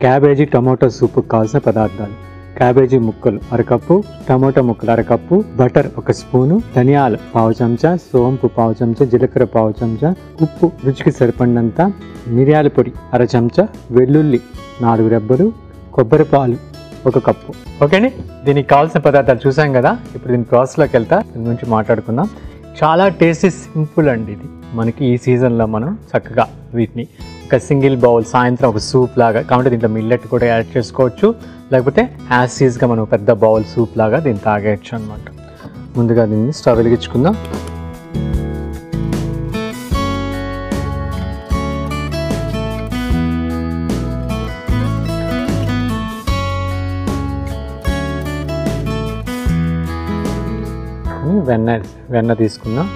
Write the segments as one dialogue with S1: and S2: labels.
S1: Cabbage tomato soup కావాల్సిన పదార్థాలు cabbage ముక్కలు అరకప్పు టమాటో ముక్కలు అరకప్పు బటర్ ఒక స్పూను ధనియాలు పావు చెంచా సోంపు పావు చెంచా జీలకర్ర పావు చెంచా ఉప్పు రుచికి సరిపడినంత మిరియాల పొడి అర చెంచా వెల్లుల్లి నాలుగు రెబ్బలు కొబ్బరి పాలు ఒక కప్పు ఓకేండి దీనికి కావాల్సిన పదార్థాలు చూసాం కదా ఇప్పుడు దీని ప్రాసెస్లోకి వెళ్తా దీని గురించి మాట్లాడుకుందాం చాలా టేస్టీ సింపుల్ అండి ఇది మనకి ఈ సీజన్లో మనం చక్కగా వీటిని ఒక సింగిల్ బౌల్ సాయంత్రం ఒక సూప్ లాగా కాబట్టి దీంట్లో మిల్లెట్ కూడా యాడ్ చేసుకోవచ్చు లేకపోతే యాసిడ్స్గా మనం పెద్ద బౌల్ సూప్ లాగా దీన్ని తాగేయచ్చు అనమాట ముందుగా దీన్ని స్టవ్ వెలిగించుకుందాం వెన్న వెన్న తీసుకుందాం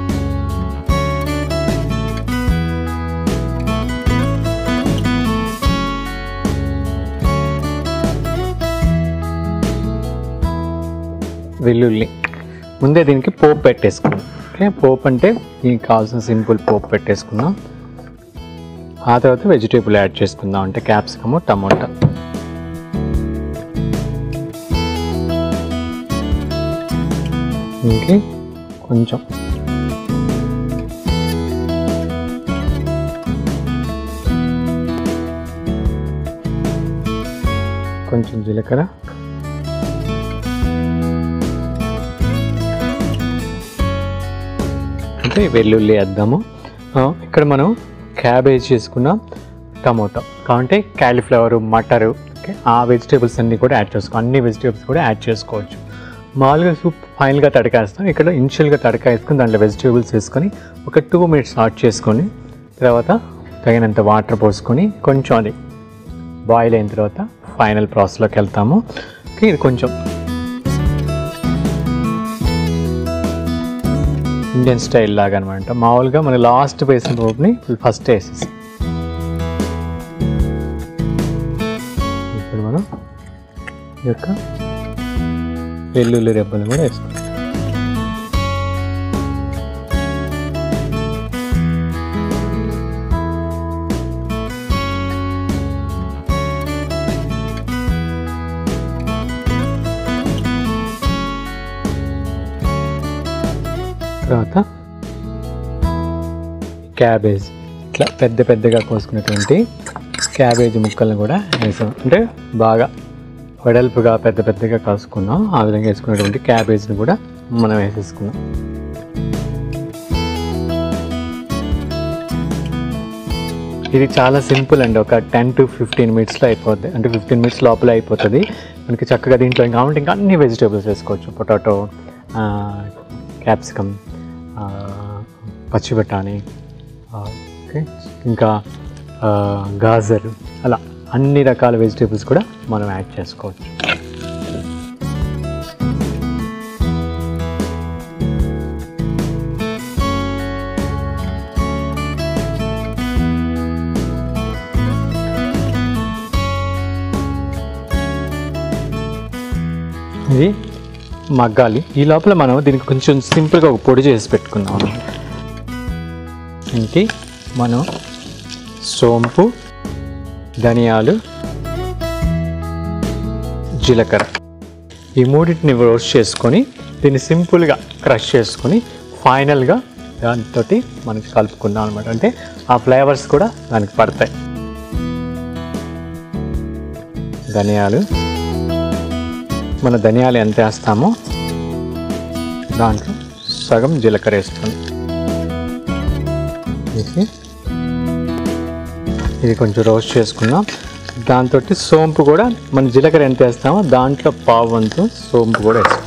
S1: వెల్లుల్లి ముందే దీనికి పోపు పెట్టేసుకున్నాం ఓకే పోపు అంటే దీనికి కావాల్సిన సింపుల్ పోపు పెట్టేసుకుందాం ఆ తర్వాత వెజిటేబుల్ యాడ్ చేసుకుందాం అంటే క్యాప్సికము టమోటా ఇంకే కొంచెం కొంచెం జీలకర్ర అంటే వెల్లుల్లి వేద్దాము ఆ, ఇక్కడ మనం క్యాబేజ్ చేసుకున్నాం టమోటా కావంటే క్యాలీఫ్లవర్ మటరు ఓకే ఆ వెజిటేబుల్స్ అన్నీ కూడా యాడ్ చేసుకో అన్ని వెజిటేబుల్స్ కూడా యాడ్ చేసుకోవచ్చు మామూలుగా సూప్ ఫైనల్గా తడకేస్తాం ఇక్కడ ఇనిషియల్గా తడక వేసుకొని దాంట్లో వెజిటేబుల్స్ వేసుకొని ఒక టూ మినిట్స్ ఆట్ చేసుకొని తర్వాత తగినంత వాటర్ పోసుకొని కొంచెం అది బాయిల్ అయిన తర్వాత ఫైనల్ ప్రాసెస్లోకి వెళ్తాము ఓకే, ఇది కొంచెం ఇండియన్ స్టైల్ లాగా అనమాట మామూలుగా మన లాస్ట్ వేసిన పోపుని ఫస్ట్ వేసేసి ఇప్పుడు మనం ఈ యొక్క వెల్లుల్లి రెబ్బలు కూడా వేసుకుంటాం తర్వాత క్యాబేజ్ ఇట్లా పెద్ద పెద్దగా కోసుకున్నటువంటి క్యాబేజ్ ముక్కలను కూడా వేసాం అంటే బాగా వెడల్పుగా పెద్ద పెద్దగా కాసుకున్నాం ఆ విధంగా వేసుకున్నటువంటి క్యాబేజ్ని కూడా మనం వేసేసుకున్నాం ఇది చాలా సింపుల్ అండి ఒక టెన్ టు ఫిఫ్టీన్ మినిట్స్లో అయిపోద్ది అంటే ఫిఫ్టీన్ మినిట్స్ లోపల అయిపోతుంది మనకి చక్కగా దీంట్లో ఇంకా కావాలంటే ఇంకా అన్ని వెజిటేబుల్స్ వేసుకోవచ్చు పొటాటో క్యాప్సికమ్ పచ్చి బఠానీ ఆ, ఓకే ఇంకా ఆ, గాజర్ అలా అన్ని రకాల వెజిటేబుల్స్ కూడా మనం యాడ్ చేసుకోవచ్చు ఇది మగ్గాలి ఈ లోపల మనం దీనికి కొంచెం సింపుల్గా ఒక పొడి చేసి పెట్టుకుందాం అన్నమాట. దీనికి మనం సోంపు ధనియాలు జీలకర్ర ఈ మూడింటిని రోస్ట్ చేసుకొని దీన్ని సింపుల్గా క్రష్ చేసుకొని ఫైనల్గా దాంతో మనకి కలుపుకుందాం అనమాట అంటే ఆ ఫ్లేవర్స్ కూడా దానికి పడతాయి ధనియాలు మన ధనియాలు ఎంత వేస్తామో దాంట్లో సగం జీలకర్ర వేస్తాను వేసి ఇది కొంచెం రోస్ట్ చేసుకుందాం దాంతో సోంపు కూడా మన జీలకర్ర ఎంత వేస్తామో దాంట్లో పావు వంతు సోంపు కూడా వేస్తాం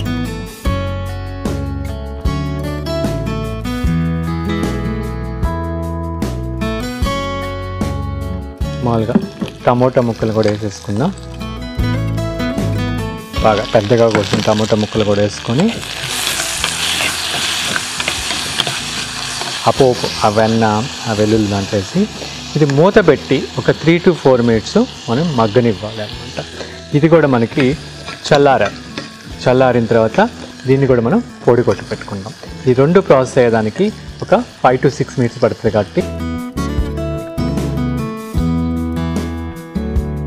S1: మామూలుగా టమోటా ముక్కలు కూడా వేసేసుకుందాం బాగా పెద్దగా కోసిన టమోటా ముక్కలు కూడా వేసుకొని ఆ పోపు ఆ వెన్న ఆ వెల్లుల్లి దాంట్లో వేసి ఇది మూత పెట్టి ఒక త్రీ టు ఫోర్ మినిట్స్ మనం మగ్గనివ్వాలి అనమాట ఇది కూడా మనకి చల్లార చల్లారిన తర్వాత దీన్ని కూడా మనం పొడి కొట్టి పెట్టుకుందాం ఈ రెండు ప్రాసెస్ అయ్యేదానికి ఒక ఫైవ్ టు సిక్స్ మినిట్స్ పడుతుంది కాబట్టి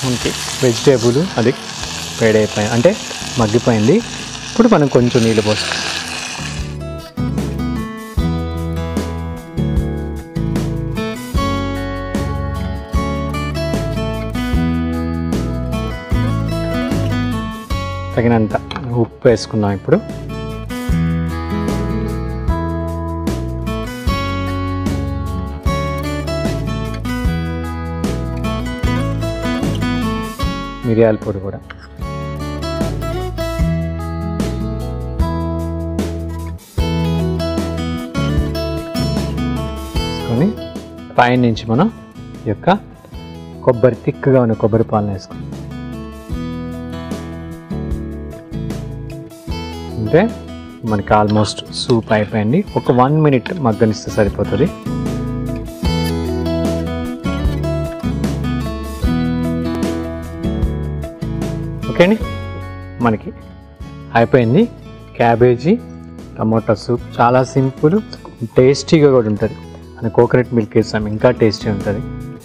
S1: మనకి వెజిటేబుల్ అది వేడైపోయి అంటే మగ్గిపోయింది ఇప్పుడు మనం కొంచెం నీళ్ళు పోస్తాం తగినంత ఉప్పు వేసుకున్నాం ఇప్పుడు మిరియాల పొడి కూడా వేసుకొని పైనుంచి మనం ఈ యొక్క కొబ్బరి తిక్కుగా ఉన్న కొబ్బరి పాలను వేసుకుంటాం అంటే మనకి ఆల్మోస్ట్ సూప్ అయిపోయింది ఒక వన్ మినిట్ మగ్గనిస్తే సరిపోతుంది ఓకే అండి మనకి అయిపోయింది క్యాబేజీ టమోటా సూప్ చాలా సింపుల్ టేస్టీగా కూడా ఉంటుంది అని కోకోనట్ మిల్క్ వేసాం ఇంకా టేస్టీ ఉంటుంది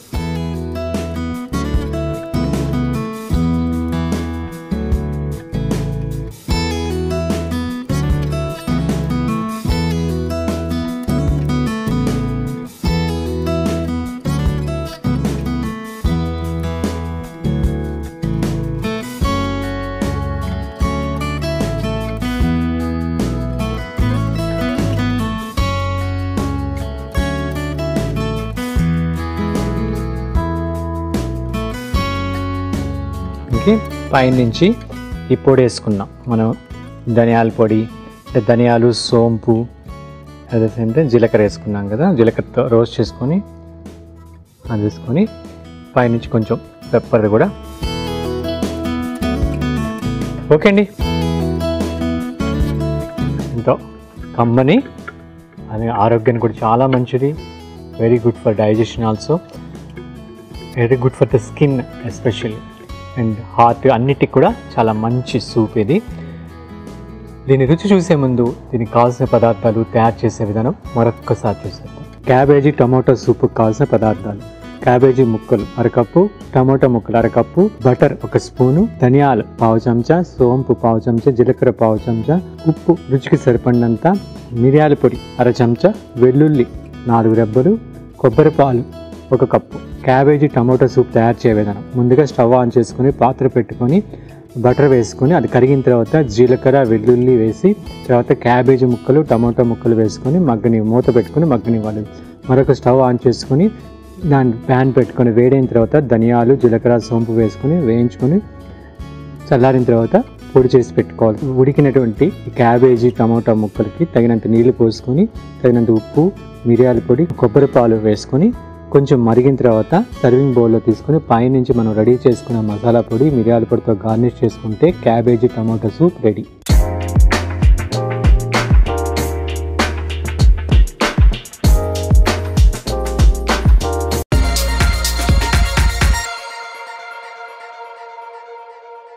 S1: ఇంకే పైనుంచి ఈ పొడి వేసుకున్నాం మనం ధనియాల పొడి అంటే ధనియాలు సోంపు అదేంటే జీలకర్ర వేసుకున్నాం కదా జీలకర్రతో రోస్ట్ చేసుకొని అది వేసుకొని పైనుంచి కొంచెం పెప్పర్ కూడా ఓకే అండి ఎంతో కమ్మని అది ఆరోగ్యానికి కూడా చాలా మంచిది very good for digestion also very good for the skin especially and heart అన్నిటికి కూడా చాలా మంచి సూప్ ఇది దీని రుచి చూసే ముందు దీనికి కావాల్సిన పదార్థాలు తయారు చేసే విధానం మరొక్కసారి చూసేద్దాం క్యాబేజీ టమాటో సూప్ కావాల్సిన పదార్థాలు క్యాబేజీ ముక్కలు అరకప్పు టమాటో ముక్కలు అరకప్పు బటర్ ఒక స్పూను ధనియాలు పావు చెంచా సోంపు పావు చెంచా జీలకర్ర పావు చెంచా ఉప్పు రుచికి సరిపడినంత మిరియాల పొడి అర చెంచా వెల్లుల్లి నాలుగు రెబ్బలు కొబ్బరి పాలు ఒక కప్పు క్యాబేజీ టమాటో సూప్ తయారు చేయ విధానం ముందుగా స్టవ్ ఆన్ చేసుకొని పాత్ర పెట్టుకొని బటర్ వేసుకొని అది కరిగిన తర్వాత జీలకర్ర వెల్లుల్లి వేసి తర్వాత క్యాబేజీ ముక్కలు టమాటో ముక్కలు వేసుకొని మగ్గని మూత పెట్టుకొని మగ్గనివ్వాలి మరొక స్టవ్ ఆన్ చేసుకొని దాని ప్యాన్ పెట్టుకొని వేడైన తర్వాత ధనియాలు జీలకర్ర సోంపు వేసుకొని వేయించుకొని చల్లారిన తర్వాత పొడి చేసి పెట్టుకోవాలి ఉడికినటువంటి ఈ క్యాబేజీ టమాటా ముక్కలకి తగినంత నీళ్లు పోసుకొని తగినంత ఉప్పు మిరియాల పొడి కొబ్బరి పాలు వేసుకొని కొంచెం మరిగిన తర్వాత సర్వింగ్ బౌల్లో తీసుకొని పైనుంచి మనం రెడీ చేసుకున్న మసాలా పొడి మిరియాల పొడితో గార్నిష్ చేసుకుంటే క్యాబేజీ టమాటో సూప్ రెడీ